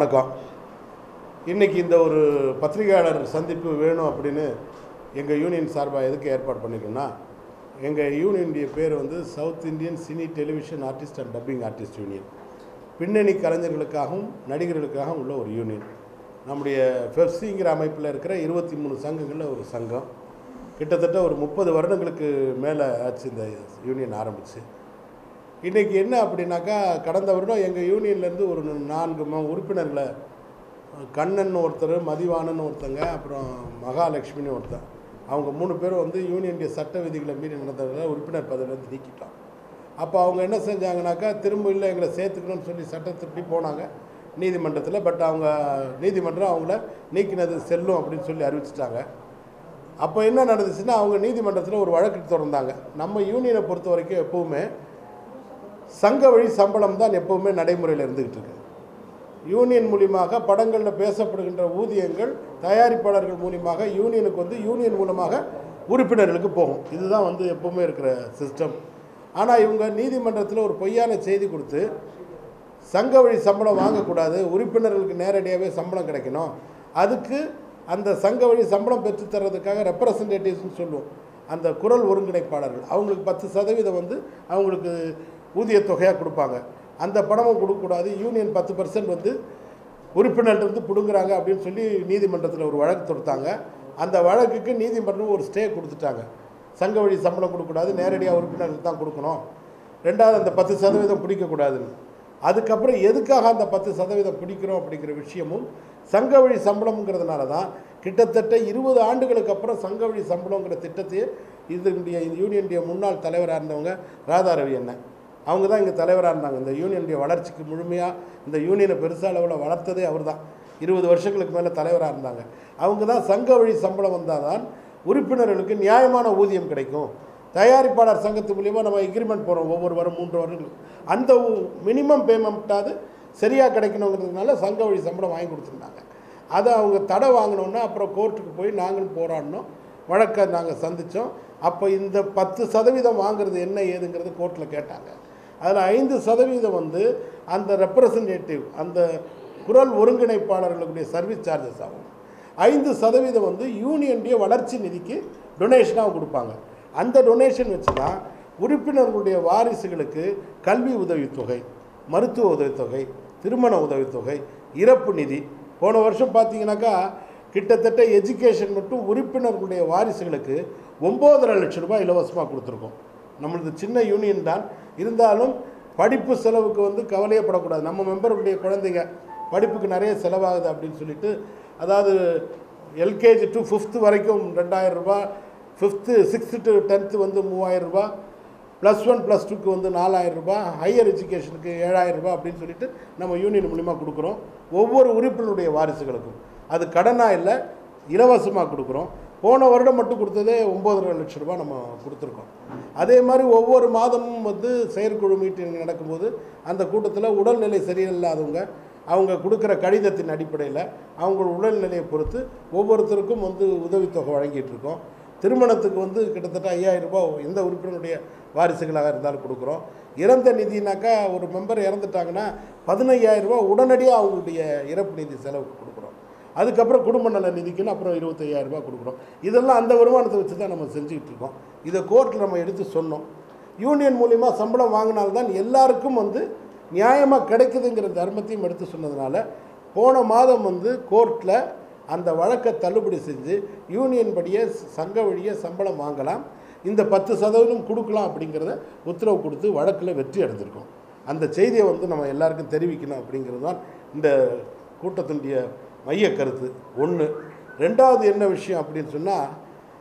வணக்கம் இன்றைக்கி இந்த ஒரு பத்திரிகையாளர் சந்திப்பு வேணும் அப்படின்னு எங்கள் யூனியன் சார்பாக எதுக்கு ஏற்பாடு பண்ணியிருக்கோம்னா எங்கள் யூனியனுடைய பேர் வந்து South Indian cine television artist and dubbing artist union பின்னணி கலைஞர்களுக்காகவும் நடிகர்களுக்காகவும் உள்ள ஒரு யூனியன் நம்முடைய ஃபெப்சிங்கிற அமைப்பில் இருக்கிற இருபத்தி மூணு சங்கங்களில் ஒரு சங்கம் கிட்டத்தட்ட ஒரு முப்பது வருடங்களுக்கு மேலே ஆச்சு இந்த யூனியன் ஆரம்பிச்சு இன்றைக்கி என்ன அப்படின்னாக்கா கடந்த வருடம் எங்கள் யூனியன்லேருந்து ஒரு நான்கு ம உறுப்பினர்களை கண்ணன் ஒருத்தர் மதிவாணன் ஒருத்தங்க அப்புறம் மகாலட்சுமின்னு ஒருத்தன் அவங்க மூணு பேரும் வந்து யூனியனுடைய சட்ட விதிகளை மீறி நடந்தவங்க உறுப்பினர் பதவியிலேருந்து நீக்கிட்டோம் அப்போ அவங்க என்ன செஞ்சாங்கனாக்கா திரும்ப இல்லை எங்களை சேர்த்துக்கணும்னு சொல்லி சட்டத்திருப்பி போனாங்க நீதிமன்றத்தில் பட் அவங்க நீதிமன்றம் அவங்கள நீக்கினது செல்லும் அப்படின்னு சொல்லி அறிவிச்சிட்டாங்க அப்போ என்ன நடந்துச்சுன்னா அவங்க நீதிமன்றத்தில் ஒரு வழக்கு தொடர்ந்தாங்க நம்ம யூனியனை பொறுத்த வரைக்கும் எப்போவுமே சங்க வழி சம்பளம் தான் எப்போவுமே நடைமுறையில் இருந்துக்கிட்டு இருக்கு யூனியன் மூலியமாக படங்களில் பேசப்படுகின்ற ஊதியங்கள் தயாரிப்பாளர்கள் மூலியமாக யூனியனுக்கு வந்து யூனியன் மூலமாக உறுப்பினர்களுக்கு போகும் இதுதான் வந்து எப்போவுமே இருக்கிற சிஸ்டம் ஆனால் இவங்க நீதிமன்றத்தில் ஒரு பொய்யான செய்தி கொடுத்து சங்க வழி சம்பளம் வாங்கக்கூடாது உறுப்பினர்களுக்கு நேரடியாகவே சம்பளம் கிடைக்கணும் அதுக்கு அந்த சங்க வழி சம்பளம் பெற்றுத்தர்றதுக்காக ரெப்ரசன்டேட்டிவ்ஸ்னு சொல்லுவோம் அந்த குரல் ஒருங்கிணைப்பாளர்கள் அவங்களுக்கு பத்து சதவீதம் வந்து அவங்களுக்கு ஊதிய தொகையாக கொடுப்பாங்க அந்த பணமும் கொடுக்கக்கூடாது யூனியன் பத்து பர்சன்ட் வந்து உறுப்பினர்கிட்ட பிடுங்குறாங்க அப்படின்னு சொல்லி நீதிமன்றத்தில் ஒரு வழக்கு தொடுத்தாங்க அந்த வழக்குக்கு நீதிமன்றம் ஒரு ஸ்டே கொடுத்துட்டாங்க சங்க வழி சம்பளம் கொடுக்கக்கூடாது நேரடியாக உறுப்பினர்களுக்கு தான் கொடுக்கணும் ரெண்டாவது அந்த பத்து சதவீதம் பிடிக்கக்கூடாதுன்னு அதுக்கப்புறம் எதுக்காக அந்த பத்து சதவீதம் பிடிக்கிறோம் அப்படிங்கிற விஷயமும் சங்க வழி சம்பளம்ங்கிறதுனால தான் கிட்டத்தட்ட இருபது ஆண்டுகளுக்கு அப்புறம் சங்க வழி சம்பளங்கிற திட்டத்தையே இதனுடைய இந்த யூனியனுடைய முன்னாள் தலைவராக இருந்தவங்க ராதாரவி அண்ணன் அவங்க தான் இங்கே தலைவராக இருந்தாங்க இந்த யூனியனுடைய வளர்ச்சிக்கு முழுமையாக இந்த யூனியனை பெருசாக அளவில் வளர்த்ததே அவர் தான் இருபது வருஷங்களுக்கு மேலே தலைவராக இருந்தாங்க அவங்க தான் சங்க வழி சம்பளம் வந்தால் தான் உறுப்பினர்களுக்கு நியாயமான ஊதியம் கிடைக்கும் தயாரிப்பாளர் சங்கத்து மூலியமாக நம்ம எக்ரிமெண்ட் போகிறோம் ஒவ்வொரு வாரம் மூன்று வருடங்கள் அந்த மினிமம் பேமெண்ட்டாவது சரியாக கிடைக்கணுங்கிறதுனால சங்க வழி சம்பளம் வாங்கி கொடுத்துருந்தாங்க அதை அவங்க தடை வாங்கினோன்னா அப்புறம் கோர்ட்டுக்கு போய் நாங்களும் போராடினோம் வழக்கை நாங்கள் சந்தித்தோம் அப்போ இந்த பத்து சதவீதம் வாங்குறது என்ன ஏதுங்கிறது கோர்ட்டில் கேட்டாங்க அதில் ஐந்து சதவீதம் வந்து அந்த ரெப்ரசன்டேட்டிவ் அந்த குரல் ஒருங்கிணைப்பாளர்களுடைய சர்வீஸ் சார்ஜஸ் ஆகும் ஐந்து சதவீதம் வந்து யூனியனுடைய வளர்ச்சி நிதிக்கு டொனேஷனாக கொடுப்பாங்க அந்த டொனேஷன் வச்சு தான் உறுப்பினர்களுடைய வாரிசுகளுக்கு கல்வி உதவித்தொகை மருத்துவ உதவித்தொகை திருமண உதவித்தொகை இறப்பு நிதி போன வருஷம் பார்த்தீங்கன்னாக்கா கிட்டத்தட்ட எஜுகேஷன் மட்டும் உறுப்பினர்களுடைய வாரிசுகளுக்கு ஒம்போதரை லட்சம் ரூபாய் இலவசமாக கொடுத்துருக்கோம் நம்மளது சின்ன யூனியன் தான் இருந்தாலும் படிப்பு செலவுக்கு வந்து கவலையப்படக்கூடாது நம்ம மெம்பருடைய குழந்தைங்க படிப்புக்கு நிறைய செலவாகுது அப்படின்னு சொல்லிட்டு அதாவது எல்கேஜி டு ஃபிஃப்த்து வரைக்கும் ரெண்டாயிரம் ரூபாய் ஃபிஃப்த்து சிக்ஸ்த்து டு டென்த்து வந்து மூவாயிரம் ரூபாய் ப்ளஸ் ஒன் ப்ளஸ் டூக்கு வந்து நாலாயிரம் ரூபாய் ஹையர் எஜுகேஷனுக்கு ஏழாயிரம் ரூபாய் அப்படின்னு சொல்லிட்டு நம்ம யூனியன் மூலிமா கொடுக்குறோம் ஒவ்வொரு உறுப்பினருடைய வாரிசுகளுக்கும் அது கடனாக இல்லை இலவசமாக கொடுக்குறோம் போன வருடம் மட்டும் கொடுத்ததே ஒம்பதரை லட்ச ரூபாய் நம்ம கொடுத்துருக்கோம் அதே மாதிரி ஒவ்வொரு மாதமும் வந்து செயற்குழு மீட்டிங் நடக்கும்போது அந்த கூட்டத்தில் உடல்நிலை சரியில்லாதவங்க அவங்க கொடுக்குற கடிதத்தின் அடிப்படையில் அவங்க உடல்நிலையை பொறுத்து ஒவ்வொருத்தருக்கும் வந்து உதவித்தொகை வழங்கிட்டு இருக்கோம் திருமணத்துக்கு வந்து கிட்டத்தட்ட ஐயாயிரம் ரூபாய் எந்த உறுப்பினருடைய வாரிசுகளாக இருந்தாலும் கொடுக்குறோம் இறந்த நிதினாக்கா ஒரு மெம்பர் இறந்துட்டாங்கன்னா பதினையாயிரம் ரூபாய் உடனடியாக அவங்களுடைய இறப்பு நிதி செலவுக்கு கொடுக்குறோம் அதுக்கப்புறம் குடும்ப நல நிதிக்குன்னு அப்புறம் இருபத்தையாயிரம் ரூபாய் கொடுக்குறோம் இதெல்லாம் அந்த வருமானத்தை வச்சு தான் நம்ம செஞ்சுக்கிட்டு இருக்கோம் இதை கோர்ட்டில் நம்ம எடுத்து சொன்னோம் யூனியன் மூலிமா சம்பளம் வாங்கினால்தான் எல்லாருக்கும் வந்து நியாயமாக கிடைக்குதுங்கிற தர்மத்தையும் எடுத்து சொன்னதுனால போன மாதம் வந்து கோர்ட்டில் அந்த வழக்கை தள்ளுபடி செஞ்சு யூனியன் படியே சங்க வழியே சம்பளம் வாங்கலாம் இந்த பத்து சதவீதம் கொடுக்கலாம் அப்படிங்கிறத உத்தரவு கொடுத்து வழக்கில் வெற்றி அடைஞ்சிருக்கோம் அந்த செய்தியை வந்து நம்ம எல்லாருக்கும் தெரிவிக்கணும் அப்படிங்கிறது தான் இந்த கூட்டத்தினுடைய மைய கருத்து ஒன்று ரெண்டாவது என்ன விஷயம் அப்படின்னு சொன்னால்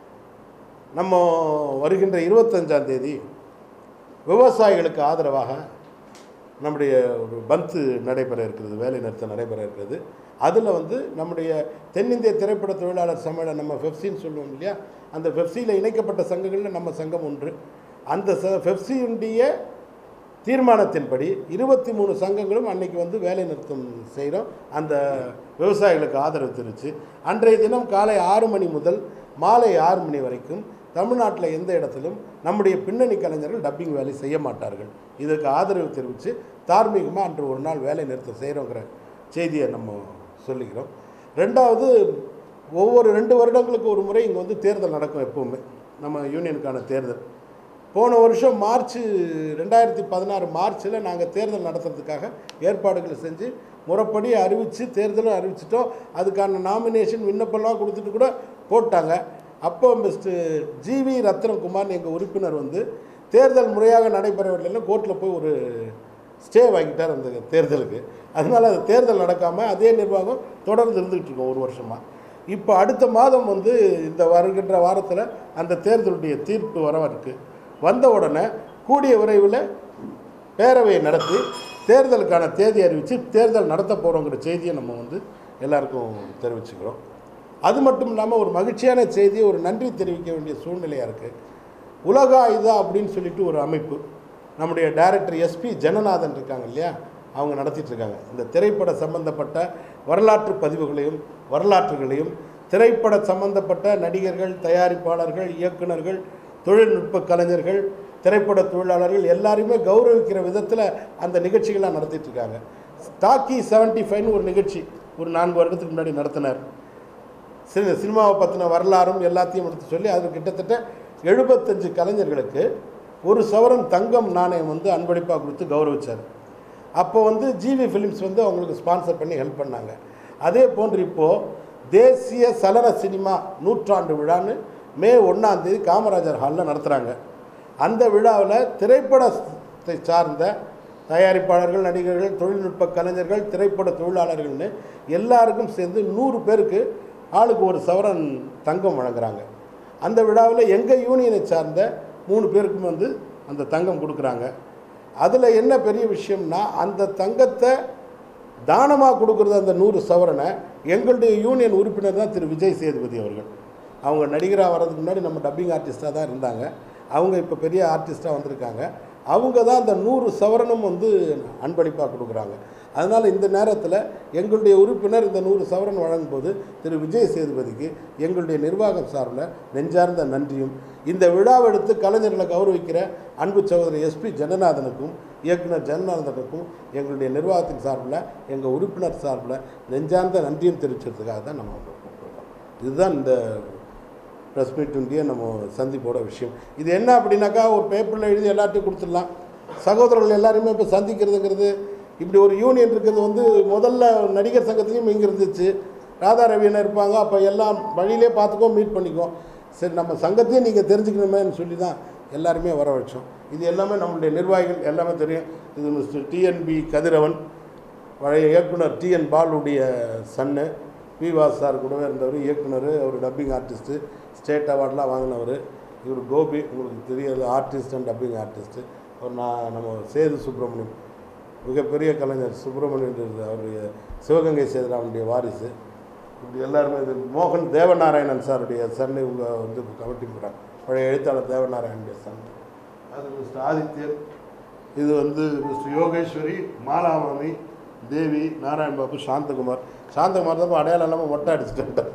நம்ம வருகின்ற இருபத்தஞ்சாம் தேதி விவசாயிகளுக்கு ஆதரவாக நம்முடைய ஒரு பந்து நடைபெற இருக்கிறது வேலை நிறுத்தம் நடைபெற இருக்கிறது அதில் வந்து நம்முடைய தென்னிந்திய திரைப்பட தொழிலாளர் சம்மேளனம் நம்ம ஃபெப்சின்னு சொல்லுவோம் இல்லையா அந்த ஃபெப்சியில் இணைக்கப்பட்ட சங்கங்களில் நம்ம சங்கம் ஒன்று அந்த ச ஃபெப்சியுடைய தீர்மானத்தின்படி இருபத்தி மூணு சங்கங்களும் அன்னைக்கு வந்து வேலை நிறுத்தம் செய்கிறோம் அந்த விவசாயிகளுக்கு ஆதரவு தெரிவித்து அன்றைய தினம் காலை ஆறு மணி முதல் மாலை ஆறு மணி வரைக்கும் தமிழ்நாட்டில் எந்த இடத்திலும் நம்முடைய பின்னணி கலைஞர்கள் டப்பிங் வேலை செய்ய மாட்டார்கள் இதுக்கு ஆதரவு தெரிவித்து தார்மீகமாக அன்று ஒரு நாள் வேலை நிறுத்தம் செய்கிறோங்கிற செய்தியை நம்ம சொல்லிக்கிறோம் ரெண்டாவது ஒவ்வொரு ரெண்டு வருடங்களுக்கு ஒரு முறை இங்கே வந்து தேர்தல் நடக்கும் எப்போவுமே நம்ம யூனியனுக்கான தேர்தல் போன வருஷம் மார்ச் ரெண்டாயிரத்தி பதினாறு மார்ச்சில் நாங்கள் தேர்தல் நடத்துறதுக்காக ஏற்பாடுகளை செஞ்சு முறைப்படி அறிவித்து தேர்தலும் அறிவிச்சிட்டோம் அதுக்கான நாமினேஷன் விண்ணப்பம்லாம் கொடுத்துட்டு கூட போட்டாங்க அப்போ மிஸ்டர் ஜிவி ரத்னகுமார் எங்கள் உறுப்பினர் வந்து தேர்தல் முறையாக நடைபெறவில்லைன்னு கோர்ட்டில் போய் ஒரு ஸ்டே வாங்கிட்டார் அந்த தேர்தலுக்கு அதனால் அது தேர்தல் நடக்காமல் அதே நிர்வாகம் தொடர்ந்து இருந்துகிட்டு இருக்கோம் ஒரு வருஷமாக இப்போ அடுத்த மாதம் வந்து இந்த வருகின்ற வாரத்தில் அந்த தேர்தலுடைய தீர்ப்பு வர இருக்கு வந்த உடனே கூடிய விரைவில் பேரவையை நடத்தி தேர்தலுக்கான தேதி அறிவித்து தேர்தல் நடத்த போகிறோங்கிற செய்தியை நம்ம வந்து எல்லாருக்கும் தெரிவிச்சுக்கிறோம் அது மட்டும் இல்லாமல் ஒரு மகிழ்ச்சியான செய்தியை ஒரு நன்றி தெரிவிக்க வேண்டிய சூழ்நிலையாக இருக்குது உலக ஆயுதா அப்படின்னு சொல்லிட்டு ஒரு அமைப்பு நம்முடைய டைரக்டர் எஸ்பி ஜனநாதன் இருக்காங்க இல்லையா அவங்க நடத்திட்டு இருக்காங்க இந்த திரைப்பட சம்பந்தப்பட்ட வரலாற்று பதிவுகளையும் வரலாற்றுகளையும் திரைப்பட சம்பந்தப்பட்ட நடிகர்கள் தயாரிப்பாளர்கள் இயக்குனர்கள் தொழில்நுட்ப கலைஞர்கள் திரைப்பட தொழிலாளர்கள் எல்லாரையுமே கௌரவிக்கிற விதத்தில் அந்த நிகழ்ச்சிகள்லாம் நடத்திட்டு இருக்காங்க டாக்கி செவன்ட்டி ஃபைவ்னு ஒரு நிகழ்ச்சி ஒரு நான்கு வருடத்துக்கு முன்னாடி நடத்தினார் சினி சினிமாவை பற்றின வரலாறும் எல்லாத்தையும் எடுத்து சொல்லி அதில் கிட்டத்தட்ட எழுபத்தஞ்சு கலைஞர்களுக்கு ஒரு சவரன் தங்கம் நாணயம் வந்து அன்பளிப்பாக கொடுத்து கௌரவிச்சார் அப்போ வந்து ஜிவி ஃபிலிம்ஸ் வந்து அவங்களுக்கு ஸ்பான்சர் பண்ணி ஹெல்ப் பண்ணாங்க அதே போன்று இப்போது தேசிய சலன சினிமா நூற்றாண்டு விழான்னு மே ஒன்றாம் தேதி காமராஜர் ஹாலில் நடத்துகிறாங்க அந்த விழாவில் திரைப்படத்தை சார்ந்த தயாரிப்பாளர்கள் நடிகர்கள் தொழில்நுட்ப கலைஞர்கள் திரைப்பட தொழிலாளர்கள்னு எல்லாருக்கும் சேர்ந்து நூறு பேருக்கு ஆளுக்கு ஒரு சவரன் தங்கம் வழங்குறாங்க அந்த விழாவில் எங்கள் யூனியனை சார்ந்த மூணு பேருக்கும் வந்து அந்த தங்கம் கொடுக்குறாங்க அதில் என்ன பெரிய விஷயம்னா அந்த தங்கத்தை தானமாக கொடுக்குறது அந்த நூறு சவரனை எங்களுடைய யூனியன் உறுப்பினர் தான் திரு விஜய் சேதுபதி அவர்கள் அவங்க நடிகராக வர்றதுக்கு முன்னாடி நம்ம டப்பிங் ஆர்டிஸ்ட்டாக தான் இருந்தாங்க அவங்க இப்போ பெரிய ஆர்டிஸ்ட்டாக வந்திருக்காங்க அவங்க தான் அந்த நூறு சவரனும் வந்து அன்பளிப்பாக கொடுக்குறாங்க அதனால் இந்த நேரத்தில் எங்களுடைய உறுப்பினர் இந்த நூறு சவரன் வழங்கும்போது திரு விஜய் சேதுபதிக்கு எங்களுடைய நிர்வாகம் சார்பில் நெஞ்சார்ந்த நன்றியும் இந்த விழாவை எடுத்து கலைஞர்களை கௌரவிக்கிற அன்பு சகோதரர் எஸ்பி ஜனநாதனுக்கும் இயக்குனர் ஜனநாதனுக்கும் எங்களுடைய நிர்வாகத்தின் சார்பில் எங்கள் உறுப்பினர் சார்பில் நெஞ்சார்ந்த நன்றியும் தெரிவிச்சதுக்காக தான் நம்ம கூப்பிட்டுருக்கோம் இதுதான் இந்த ப்ரெஸ் மீட்டுடைய நம்ம சந்திப்போட விஷயம் இது என்ன அப்படின்னாக்கா ஒரு பேப்பரில் எழுதி எல்லாத்தையும் கொடுத்துடலாம் சகோதரர்கள் எல்லாருமே இப்போ சந்திக்கிறதுங்கிறது இப்படி ஒரு யூனியன் இருக்கிறது வந்து முதல்ல நடிகர் சங்கத்துலேயும் இங்கே இருந்துச்சு ராதா ரவியனை இருப்பாங்க அப்போ எல்லாம் வழியிலே பார்த்துக்கோ மீட் பண்ணிக்கோ சரி நம்ம சங்கத்தையும் நீங்கள் தெரிஞ்சுக்கணுமேன்னு சொல்லி தான் எல்லாருமே வர வச்சோம் இது எல்லாமே நம்மளுடைய நிர்வாகிகள் எல்லாமே தெரியும் இது மிஸ்டர் டிஎன்பி கதிரவன் பழைய இயக்குனர் டிஎன் பாலுடைய சன்னு வி வாஸ் சார் கூடவே இருந்தவர் இயக்குனர் அவர் டப்பிங் ஆர்டிஸ்ட்டு ஸ்டேட் அவார்ட்லாம் வாங்கினவர் இவர் கோபி உங்களுக்கு தெரியாது ஆர்டிஸ்ட் அண்ட் டப்பிங் ஆர்டிஸ்ட்டு அவர் நான் நம்ம சேது சுப்பிரமணியம் மிகப்பெரிய கலைஞர் சுப்பிரமணியன் அவருடைய சிவகங்கை சேதுராமனுடைய வாரிசு இப்படி எல்லாருமே இது மோகன் தேவநாராயணன் சாருடைய சன் இவங்க வந்து கமிட்டி போகிறாங்க பழைய எழுத்தாளர் தேவநாராயணனுடைய சன் அது மிஸ்டர் ஆதித்யன் இது வந்து மிஸ்டர் யோகேஸ்வரி மாலாமணி தேவி நாராயண் பாபு சாந்தகுமார் சாந்தகுமார் தான் இப்ப அடையாளம் இல்லாமல் மொட்டை அடிச்சுட்டு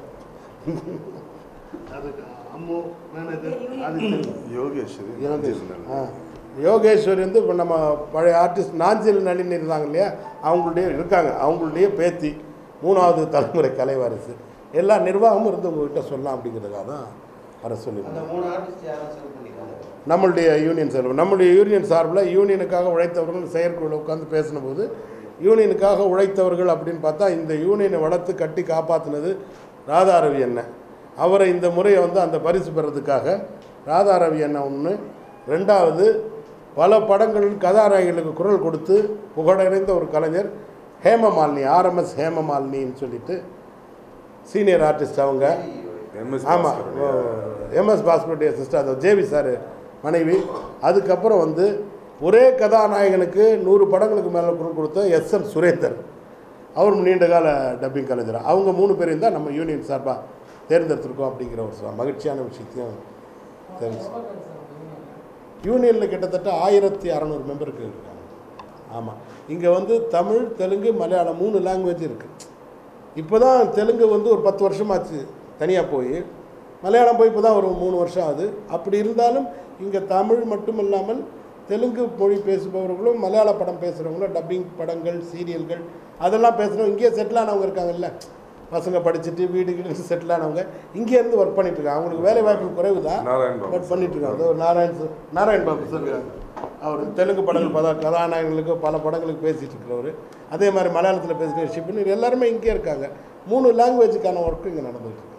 அது அம்மு மேனேஜர் ஆதித்யன் யோகேஸ்வரி யோகேஷ் ஆ யோகேஸ்வரி வந்து இப்போ நம்ம பழைய ஆர்டிஸ்ட் நாஞ்சில் நளினி இருந்தாங்க இல்லையா அவங்களுடைய இருக்காங்க அவங்களுடைய பேத்தி மூணாவது தலைமுறை கலைவாரிசு எல்லா நிர்வாகமும் இருந்து உங்ககிட்ட சொல்லலாம் அப்படிங்கிறதுக்காக தான் வர அந்த சொல்லியிருந்தேன் மூணு ஆர்டிஸ்ட் யாரும் செலக்ட் பண்ணிருக்காங்க நம்மளுடைய யூனியன் சார்பில் நம்மளுடைய யூனியன் சார்பில் யூனியனுக்காக உழைத்தவர்கள் செயற்குழுவில் உட்காந்து பேசினபோது யூனியனுக்காக உழைத்தவர்கள் அப்படின்னு பார்த்தா இந்த யூனியனை வளர்த்து கட்டி காப்பாற்றினது ராதாரவி அண்ணன் அவரை இந்த முறையை வந்து அந்த பரிசு பெறதுக்காக ராதாரவி அண்ணன் ஒன்று ரெண்டாவது பல படங்களில் கதாநாயகிகளுக்கு குரல் கொடுத்து புகழடைந்த ஒரு கலைஞர் ஹேமமாலினி ஆர்எம்எஸ் ஹேமமாலினின்னு சொல்லிட்டு சீனியர் ஆர்டிஸ்ட் அவங்க எம்எஸ் ஆமாம் எம்எஸ் பாஸ்கருடைய சிஸ்டர் அந்த ஜேவி சார் மனைவி அதுக்கப்புறம் வந்து ஒரே கதாநாயகனுக்கு நூறு படங்களுக்கு மேலே குரல் கொடுத்த எஸ் என் சுரேந்தர் அவரும் நீண்ட கால டப்பிங் கலைஞர் அவங்க மூணு பேரையும் தான் நம்ம யூனியன் சார்பாக தேர்ந்தெடுத்திருக்கோம் அப்படிங்கிற ஒரு ச- மகிழ்ச்சியான விஷயத்தையும் தெரிஞ்சு யூனியனில் கிட்டத்தட்ட ஆயிரத்தி அறநூறு மெம்பருக்கு இருக்காங்க ஆமாம் இங்கே வந்து தமிழ் தெலுங்கு மலையாளம் மூணு லாங்குவேஜ் இருக்குது இப்போ தான் தெலுங்கு வந்து ஒரு பத்து வருஷமாச்சு தனியாக போய் மலையாளம் போய் இப்போ தான் ஒரு மூணு வருஷம் ஆகுது அப்படி இருந்தாலும் இங்கே தமிழ் மட்டும் இல்லாமல் தெலுங்கு மொழி பேசுபவர்களும் மலையாள படம் பேசுகிறவங்களும் டப்பிங் படங்கள் சீரியல்கள் அதெல்லாம் பேசுகிறவங்க இங்கேயே செட்டில் ஆனவங்க இருக்காங்கல்ல பசங்க படிச்சுட்டு வீடு வீடு செட்டில் ஆனவங்க இங்கே இருந்து ஒர்க் பண்ணிட்டு இருக்காங்க அவங்களுக்கு வேலை வாய்ப்பு குறைவு தான் நாராயண் பாபு பட் பண்ணிட்டு இருக்காங்க அதோ நாராயண் சார் நாராயண் பாபு சார் இருக்காங்க. அவர் தெலுங்கு படங்கள் பல கதாநாயகங்களுக்கு பல படங்களுக்கு பேசிட்டு இருக்கிறவர் அதே மாதிரி மலையாளத்தில் பேசுகிற ஷிப்னு எல்லாருமே இங்கே இருக்காங்க மூணு லாங்குவேஜுக்கான ஒர்க்கு இங்கே நடந்துட்டு இருக்கு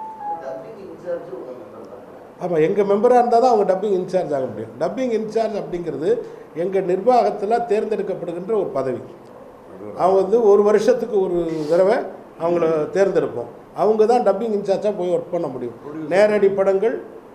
ஆமாம் எங்கள் மெம்பராக இருந்தால் தான் அவங்க டப்பிங் இன்சார்ஜ் ஆக முடியும் டப்பிங் இன்சார்ஜ் அப்படிங்கிறது எங்கள் நிர்வாகத்தில் தேர்ந்தெடுக்கப்படுகின்ற ஒரு பதவி அவங்க வந்து ஒரு வருஷத்துக்கு ஒரு தடவை அவங்கள தேர்ந்தெடுப்போம் அவங்க தான் டப்பிங் இன்சார்ஜாக போய் ஒர்க் பண்ண முடியும் நேரடி படங்கள்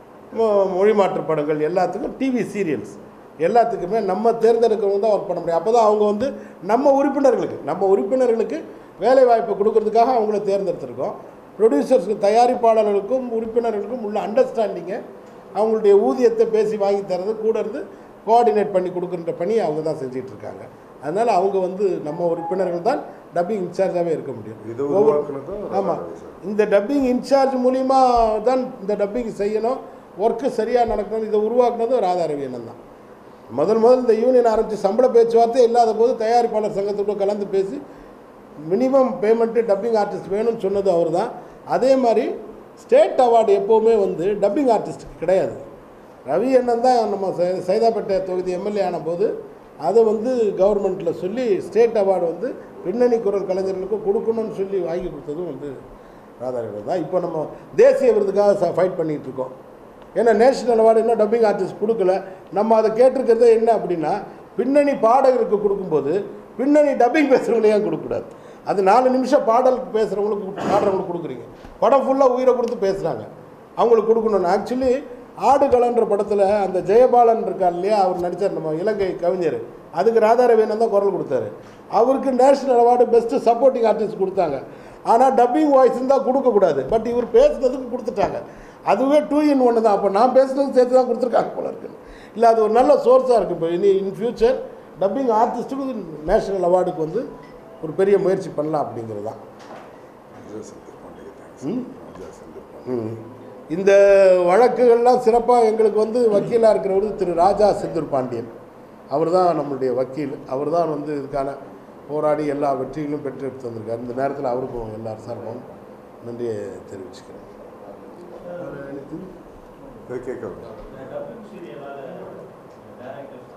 மொ- மொழி மாற்று படங்கள் எல்லாத்துக்கும் டிவி சீரியல்ஸ் எல்லாத்துக்குமே நம்ம தேர்ந்தெடுக்கிறவங்க தான் ஒர்க் பண்ண முடியும் அப்போ தான் அவங்க வந்து நம்ம உறுப்பினர்களுக்கு நம்ம உறுப்பினர்களுக்கு வேலை வாய்ப்பு கொடுக்கறதுக்காக அவங்கள தேர்ந்தெடுத்திருக்கோம் ப்ரொடியூசர்ஸ்க்கு தயாரிப்பாளர்களுக்கும் உறுப்பினர்களுக்கும் உள்ள அண்டர்ஸ்டாண்டிங்கை அவங்களுடைய ஊதியத்தை பேசி வாங்கி தரது கூட இருந்து கோஆர்டினேட் பண்ணி கொடுக்குற பணியை அவங்க தான் செஞ்சிட்டு இருக்காங்க அதனால் அவங்க வந்து நம்ம உறுப்பினர்கள் தான் டப்பிங் இன்சார்ஜாகவே இருக்க முடியும் இது ஒவ்வொரு உருவாக்குனதும் ஆமாம் இந்த டப்பிங் இன்சார்ஜ் மூலிமா தான் இந்த டப்பிங் செய்யணும் ஒர்க்கு சரியாக நடக்கணும் இதை உருவாக்குனதும் ராதா ரவியண்ணன் தான் முதல் முதல் இந்த யூனியன் ஆரம்பித்து சம்பள பேச்சுவார்த்தை இல்லாத போது தயாரிப்பாளர் சங்கத்தோட கலந்து பேசி மினிமம் பேமெண்ட்டு டப்பிங் ஆர்டிஸ்ட் வேணும்னு சொன்னது அவர் தான் அதே மாதிரி ஸ்டேட் அவார்டு எப்போவுமே வந்து டப்பிங் ஆர்டிஸ்ட்டுக்கு கிடையாது ரவி அண்ணன் தான் நம்ம சை- சைதாப்பேட்டை தொகுதி எம்எல்ஏ ஆன போது அதை வந்து கவர்மெண்ட்டில் சொல்லி ஸ்டேட் அவார்டு வந்து பின்னணி குரல் கலைஞர்களுக்கு கொடுக்கணும்னு சொல்லி வாங்கி கொடுத்ததும் வந்து ராதாகிருஷ்ணன் தான் இப்போ நம்ம தேசிய விருதுக்காக ஃபைட் பண்ணிகிட்டு இருக்கோம் ஏன்னா நேஷனல் அவார்டு இன்னும் டப்பிங் ஆர்டிஸ்ட் கொடுக்கல நம்ம அதை கேட்டிருக்கிறதே என்ன அப்படின்னா பின்னணி பாடகருக்கு கொடுக்கும்போது பின்னணி டப்பிங் பேசுகிறவங்களை ஏன் கொடுக்கக்கூடாது அது நாலு நிமிஷம் பாடல் பேசுகிறவங்களுக்கு பாடுறவங்களுக்கு கொடுக்குறீங்க படம் ஃபுல்லாக உயிரை கொடுத்து பேசுகிறாங்க அவங்களுக்கு கொடுக்கணும் ஆக்சுவலி ஆடுகளன்ற படத்தில் அந்த ஜெயபாலன் இருக்கார் இல்லையா அவர் நடித்தார் நம்ம இலங்கை கவிஞர் அதுக்கு ராதாரவீனன் தான் குரல் கொடுத்தாரு அவருக்கு national award best supporting artist கொடுத்தாங்க ஆனால் டப்பிங் வாய்ஸ் தான் கொடுக்கக்கூடாது பட் இவர் பேசுனதுக்கு கொடுத்துட்டாங்க அதுவே டூ இன் ஒன்று தான் அப்போ நான் பேசுனது சேர்த்து தான் கொடுத்துருக்காங்க போல இருக்கு இல்லை அது ஒரு நல்ல சோர்ஸாக இருக்குது இப்போ இனி இன் ஃபியூச்சர் டப்பிங் ஆர்டிஸ்ட்டுக்கு நேஷனல் அவார்டுக்கு வந்து ஒரு பெரிய முயற்சி பண்ணலாம் அப்படிங்கிறது தான் ராஜா செந்தில் பாண்டிய தேங்க்ஸ் ராஜா செந்தில் பாண்டிய ம். இந்த வழக்குகள்லாம் சிறப்பாக எங்களுக்கு வந்து வக்கீலாக இருக்கிறவர் திரு ராஜா செந்தூர் பாண்டியன் அவர் தான் நம்மளுடைய வக்கீல் அவர் தான் வந்து இதுக்கான போராடி எல்லா வெற்றிகளும் பெற்றெடுத்து வந்திருக்கார் இந்த நேரத்தில் அவருக்கும் எல்லார் சார்பும் நன்றியை தெரிவிச்சுக்கிறேன் வேறு anything? இதை கேட்கலாம் டப்பிங் சீரியலால் டேரக்டர்ஸ்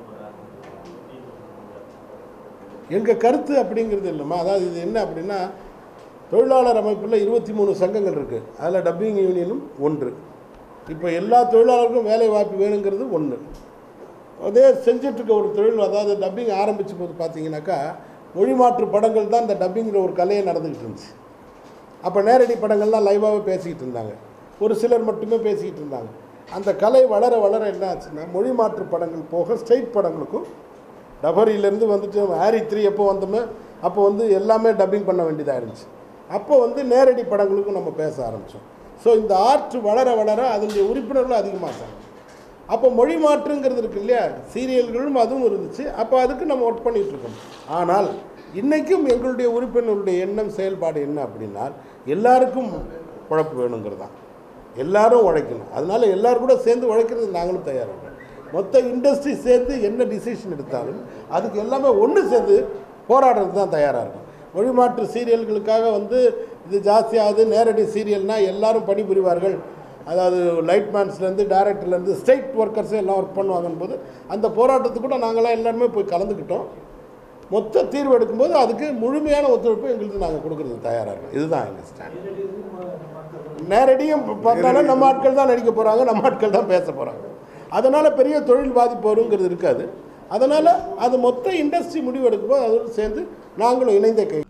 பாதிக்கப்படுறாங்க எங்கள் கருத்து அப்படிங்கிறது இல்லைம்மா அதாவது இது என்ன அப்படின்னா தொழிலாளர் அமைப்பில் இருபத்தி மூணு சங்கங்கள் இருக்குது அதில் டப்பிங் யூனியனும் ஒன்று இப்போ எல்லா தொழிலாளருக்கும் வேலை வாய்ப்பு வேணுங்கிறது ஒன்று அதே செஞ்சிட்ருக்க ஒரு தொழில் அதாவது டப்பிங் ஆரம்பித்த போது பார்த்தீங்கன்னாக்கா மொழி மாற்று படங்கள் தான் இந்த டப்பிங்கிற ஒரு கலையை நடந்துக்கிட்டு இருந்துச்சு அப்போ நேரடி படங்கள்லாம் லைவாகவே பேசிக்கிட்டு இருந்தாங்க ஒரு சிலர் மட்டுமே பேசிக்கிட்டு இருந்தாங்க அந்த கலை வளர வளர என்ன ஆச்சுன்னா மொழி மாற்று படங்கள் போக ஸ்ட்ரைட் படங்களுக்கும் டபரியிலேருந்து வந்துட்டு ஹாரி த்ரீ எப்போ வந்தோமோ அப்போ வந்து எல்லாமே டப்பிங் பண்ண வேண்டியதாக இருந்துச்சு அப்போ வந்து நேரடி படங்களுக்கும் நம்ம பேச ஆரம்பித்தோம் ஸோ இந்த ஆர்ட் வளர வளர அதனுடைய உறுப்பினர்களும் அதிகமாகிட்டாங்க அப்போ மொழி மாற்றுங்கிறது இருக்கு இல்லையா சீரியல்களும் அதுவும் இருந்துச்சு அப்போ அதுக்கு நம்ம ஒர்க் பண்ணிட்டு இருக்கோம் ஆனால் இன்றைக்கும் எங்களுடைய உறுப்பினர்களுடைய எண்ணம் செயல்பாடு என்ன அப்படின்னா எல்லாருக்கும் உழைப்பு வேணுங்கிறது தான் எல்லாரும் உழைக்கணும் அதனால எல்லாரும் கூட சேர்ந்து உழைக்கிறது நாங்களும் தயாராக மொத்த இண்டஸ்ட்ரி சேர்ந்து என்ன டிசிஷன் எடுத்தாலும் அதுக்கு எல்லாமே ஒன்று சேர்ந்து போராடுறது தான் தயாராக இருக்கும் மொழி மாற்று சீரியல்களுக்காக வந்து இது ஜாஸ்தியாகுது நேரடி சீரியல்னால் எல்லாரும் பணிபுரிவார்கள் அதாவது லைட்மேன்ஸ்லேருந்து டேரக்டர்லேருந்து ஸ்ட்ரைட் ஒர்க்கர்ஸே எல்லாம் ஒர்க் பண்ணுவாங்கன்னு போது அந்த போராட்டத்துக்கு கூட நாங்களாம் எல்லாருமே போய் கலந்துக்கிட்டோம் மொத்த தீர்வு எடுக்கும்போது அதுக்கு முழுமையான ஒத்துழைப்பு எங்களுக்கு நாங்கள் கொடுக்கறது தயாராக இருக்கோம் இதுதான் எங்கள் ஸ்டாண்ட் நேரடியும் பார்த்தாலும் நம்ம ஆட்கள் தான் நடிக்க போகிறாங்க நம்ம ஆட்கள் தான் பேச போகிறாங்க அதனால் பெரிய தொழில் பாதிப்பு வருங்கிறது இருக்காது அதனால் அது மொத்த இண்டஸ்ட்ரி முடிவு எடுக்கும்போது அதோடு சேர்ந்து நாங்களும் இணைந்த கை